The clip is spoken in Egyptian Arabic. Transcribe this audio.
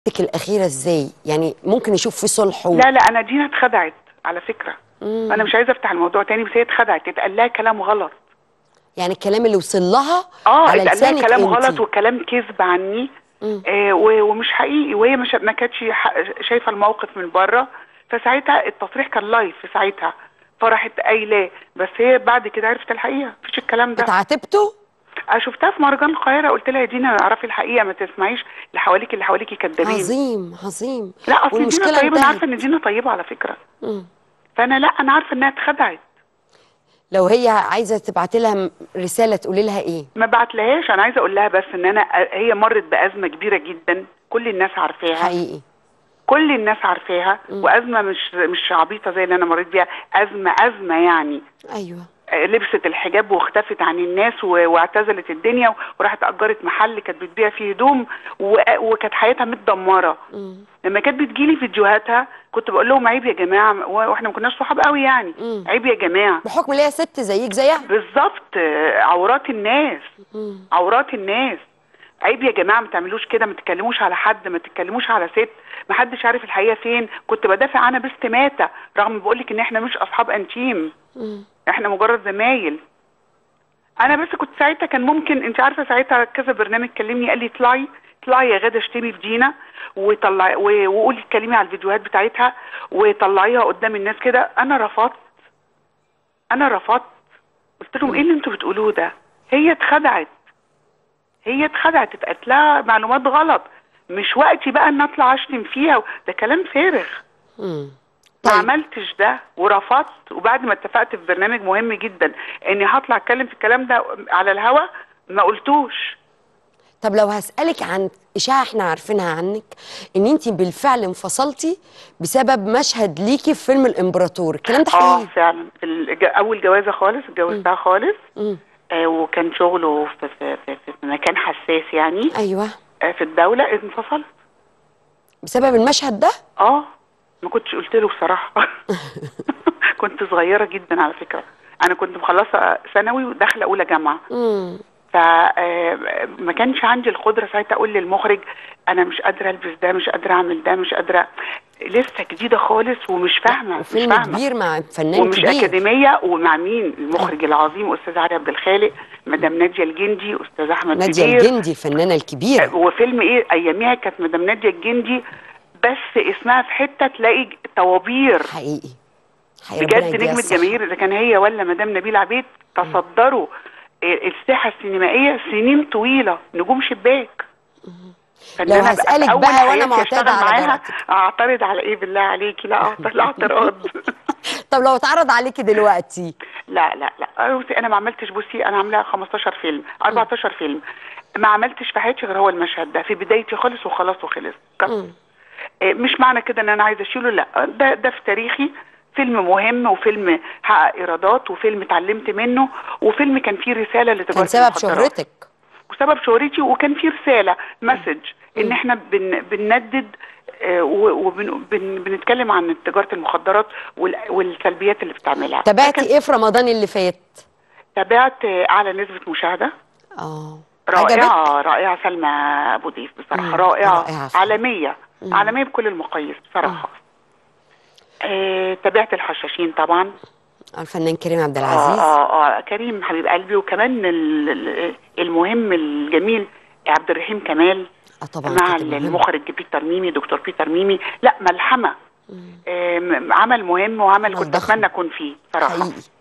الأخيرة ازاي يعني ممكن نشوف في صلح و... لا لا انا دينا اتخدعت على فكره انا مش عايزه افتح الموضوع تاني بس هي اتخدعت اتقال لها كلام غلط يعني الكلام اللي وصل لها اه على اتقال لها لسانك كلام انتي. غلط وكلام كذب عني آه و- ومش حقيقي وهي مش ما كانتش ح- شايفه الموقف من بره فساعتها التصريح كان لايف في ساعتها فراحت قايلاه بس هي بعد كده عرفت الحقيقه مفيش الكلام ده اتعاتبته أنا شفتها في مهرجان القاهره قلت لها يا دينا اعرفي الحقيقه ما تسمعيش اللي حواليكي اللي حواليكي كدابين عظيم عظيم لا اصل والمشكلة دينا طيبه انا عارفه انتهت. ان دينا طيبه على فكره مم. فانا لا انا عارفه انها اتخدعت لو هي عايزة تبعت لها م- رسالة تقولي لها ايه ما بعتلهاش انا عايزه اقول لها بس ان انا هي مرت بازمه كبيره جدا كل الناس عارفاها حقيقي كل الناس عارفاها وازمه مش مش عبيطه زي اللي انا مريت بيها ازمه ازمه يعني ايوه آه، لبست الحجاب واختفت عن الناس و- واعتزلت الدنيا وراحت اجرت محل كانت بتبيع فيه هدوم و- وكانت حياتها متدمره لما كانت بتجيلي فيديوهاتها كنت بقول لهم عيب يا جماعه واحنا ما كناش صحاب قوي يعني مم. عيب يا جماعه بحكم ان هي ست زيك زيها بالظبط آه، عورات الناس مم. عورات الناس عيب يا جماعه ما تعملوش كده ما تتكلموش على حد ما تتكلموش على ست ما حدش عارف الحقيقه فين كنت بدافع عنها باستماته رغم بقول لك ان احنا مش اصحاب انتيم مم. احنا مجرد زمايل انا بس كنت ساعتها كان ممكن انت عارفه ساعتها كذا برنامج كلمني قال لي اطلعي اطلعي يا غاده اشتمي في دينا وطلعي و- وقولي اتكلمي على الفيديوهات بتاعتها وطلعيها قدام الناس كده انا رفضت انا رفضت قلت لهم ايه اللي انتوا بتقولوه ده هي اتخدعت هي اتخدعت اتقالت لها معلومات غلط مش وقتي بقى ان اطلع اشتم فيها ده كلام فارغ مم. ما طيب. عملتش ده ورفضت وبعد ما اتفقت في برنامج مهم جدا اني هطلع اتكلم في الكلام ده على الهوا ما قلتوش طب لو هسألك عن إشاعة احنا عارفينها عنك إن أنت بالفعل انفصلتي بسبب مشهد ليكي في فيلم الإمبراطور الكلام ده اه حقيقي؟ فعلا في الج- اول جوازه خالص اتجوزتها خالص مم. آه وكان شغله في, في, في, في مكان حساس يعني أيوه آه في الدوله انفصلت بسبب المشهد ده؟ اه ما كنتش قلت له بصراحه كنت صغيره جدا على فكره انا كنت مخلصه ثانوي وداخله اولى جامعه مم. فما كانش عندي القدره ساعتها اقول للمخرج انا مش قادره البس ده مش قادره اعمل ده مش قادره لسه جديده خالص ومش فاهمه مش وفيلم فاهمه كبير مع فنان ومش كبير اكاديميه ومع مين المخرج العظيم استاذ علي عبد الخالق مدام ناديه الجندي استاذ احمد نادية بدير الجندي الفنانة الكبيرة وفيلم ايه اياميها كانت مدام ناديه الجندي بس اسمها في حته تلاقي طوابير حقيقي حقيقي ربنا بجد يديها نجمة الصحة. جماهير اذا كان هي ولا مدام نبيل عبيد تصدروا آه، الساحه السينمائيه سنين طويله نجوم شباك فإن لو أنا أبقى هسألك في أول بقى وأنا حياتي معتادة أشتغل على معاها جرأتك. اعترض على ايه بالله عليكي لا أعترض لا اعتراض طب لو اتعرض عليكي دلوقتي لا لا لا بصي انا ما عملتش بصي انا عامله 15 فيلم 14 فيلم ما عملتش في حياتي غير هو المشهد ده في بدايتي خالص وخلاص وخلص كت. مم. آه، مش معنى كده ان انا عايزه اشيله لا ده ده في تاريخي فيلم مهم وفيلم حقق ايرادات وفيلم اتعلمت منه وفيلم كان فيه رساله لتجاره كان سبب المخدرات. شهرتك وسبب شهرتي وكان فيه رساله مسج ان احنا بن بنندد وبنتكلم عن تجاره المخدرات وال- والسلبيات اللي بتعملها تابعتي فكان- ايه في رمضان اللي فات؟ تابعت آه، اعلى نسبه مشاهده اه عجبك؟ رائعه رائعه سلمى ابو ضيف بصراحه مم، رائعه, رائعة فعلا. عالميه عالميه بكل المقاييس بصراحه آه، تابعت الحشاشين طبعا الفنان كريم عبد اه العزيز اه اه كريم حبيب قلبي وكمان ال- ال- المهم الجميل عبد الرحيم كمال اه طبعا مع كانت مهمة. المخرج بيتر ميمي دكتور بيتر ميمي لا ملحمه آه، م- عمل مهم وعمل عمل كنت ضخم. اتمنى اكون فيه صراحه حقيقي